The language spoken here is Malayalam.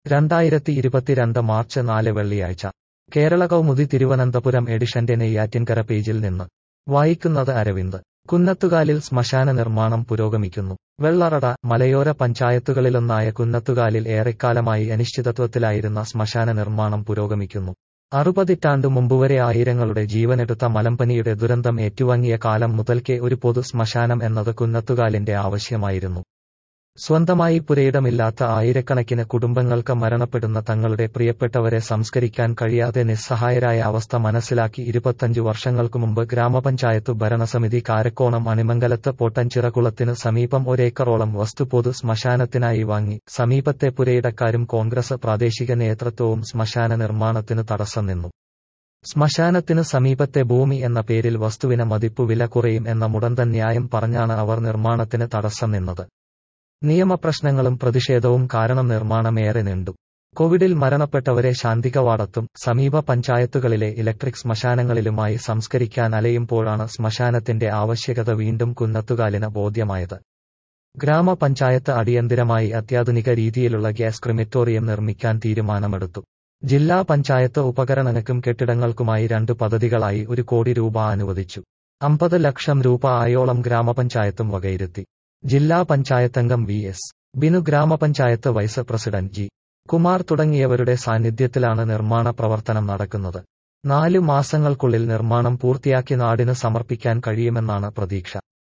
രണ്ടായിരത്തി ഇരുപത്തിരണ്ട് മാർച്ച് നാല് വെള്ളിയാഴ്ച കേരള കൗമുദി തിരുവനന്തപുരം എഡിഷന്റെ നെയ്യാറ്റിൻകര പേജിൽ നിന്ന് വായിക്കുന്നത് അരവിന്ദ് കുന്നത്തുകാലിൽ ശ്മശാന നിർമ്മാണം പുരോഗമിക്കുന്നു വെള്ളറട മലയോര പഞ്ചായത്തുകളിലൊന്നായ കുന്നത്തുകാലിൽ ഏറെക്കാലമായി അനിശ്ചിതത്വത്തിലായിരുന്ന ശ്മശാന നിർമ്മാണം പുരോഗമിക്കുന്നു അറുപതിറ്റാണ്ടു മുമ്പുവരെ ആയിരങ്ങളുടെ ജീവനെടുത്ത മലമ്പനിയുടെ ദുരന്തം ഏറ്റുവാങ്ങിയ കാലം മുതൽക്കേ ഒരു പൊതു ശ്മശാനം എന്നത് കുന്നത്തുകാലിന്റെ ആവശ്യമായിരുന്നു സ്വന്തമായി പുരയിടമില്ലാത്ത ആയിരക്കണക്കിന് കുടുംബങ്ങൾക്ക് മരണപ്പെടുന്ന തങ്ങളുടെ പ്രിയപ്പെട്ടവരെ സംസ്കരിക്കാൻ കഴിയാതെ നിസ്സഹായരായ അവസ്ഥ മനസ്സിലാക്കി ഇരുപത്തഞ്ചു വർഷങ്ങൾക്കു മുമ്പ് ഗ്രാമപഞ്ചായത്ത് ഭരണസമിതി കാരക്കോണം അണിമംഗലത്ത് പൊട്ടൻചിറകുളത്തിന് സമീപം ഒരേക്കറോളം വസ്തു പൊതു ശ്മശാനത്തിനായി വാങ്ങി സമീപത്തെ പുരയിടക്കാരും കോൺഗ്രസ് പ്രാദേശിക നേതൃത്വവും ശ്മശാന നിർമ്മാണത്തിന് തടസ്സം നിന്നു ശ്മശാനത്തിന് സമീപത്തെ ഭൂമി എന്ന പേരിൽ വസ്തുവിന് മതിപ്പു വില കുറയും എന്ന മുടന്തൻ ന്യായം പറഞ്ഞാണ് അവർ നിർമ്മാണത്തിന് തടസ്സം നിന്നത് നിയമപ്രശ്നങ്ങളും പ്രതിഷേധവും കാരണം നിർമ്മാണമേറെ നീണ്ടു കോവിഡിൽ മരണപ്പെട്ടവരെ ശാന്തികവാടത്തും സമീപ പഞ്ചായത്തുകളിലെ ഇലക്ട്രിക് ശ്മശാനങ്ങളിലുമായി സംസ്കരിക്കാൻ അലയുമ്പോഴാണ് ശ്മശാനത്തിന്റെ ആവശ്യകത വീണ്ടും കുന്നത്തുകാലിന് ബോധ്യമായത് ഗ്രാമപഞ്ചായത്ത് അടിയന്തിരമായി അത്യാധുനിക രീതിയിലുള്ള ഗ്യാസ് ക്രിമിറ്റോറിയം നിർമ്മിക്കാൻ തീരുമാനമെടുത്തു ജില്ലാ പഞ്ചായത്ത് ഉപകരണങ്ങൾക്കും കെട്ടിടങ്ങൾക്കുമായി രണ്ട് പദ്ധതികളായി ഒരു കോടി രൂപ അനുവദിച്ചു അമ്പത് ലക്ഷം രൂപ ആയോളം ഗ്രാമപഞ്ചായത്തും വകയിരുത്തി ജില്ലാ പഞ്ചായത്തംഗം വി എസ് ബിനു ഗ്രാമപഞ്ചായത്ത് വൈസ് പ്രസിഡന്റ് ജി കുമാർ തുടങ്ങിയവരുടെ സാന്നിധ്യത്തിലാണ് നിർമ്മാണ പ്രവർത്തനം നടക്കുന്നത് നാലു മാസങ്ങൾക്കുള്ളിൽ നിർമ്മാണം പൂർത്തിയാക്കി നാടിന് സമർപ്പിക്കാൻ കഴിയുമെന്നാണ് പ്രതീക്ഷ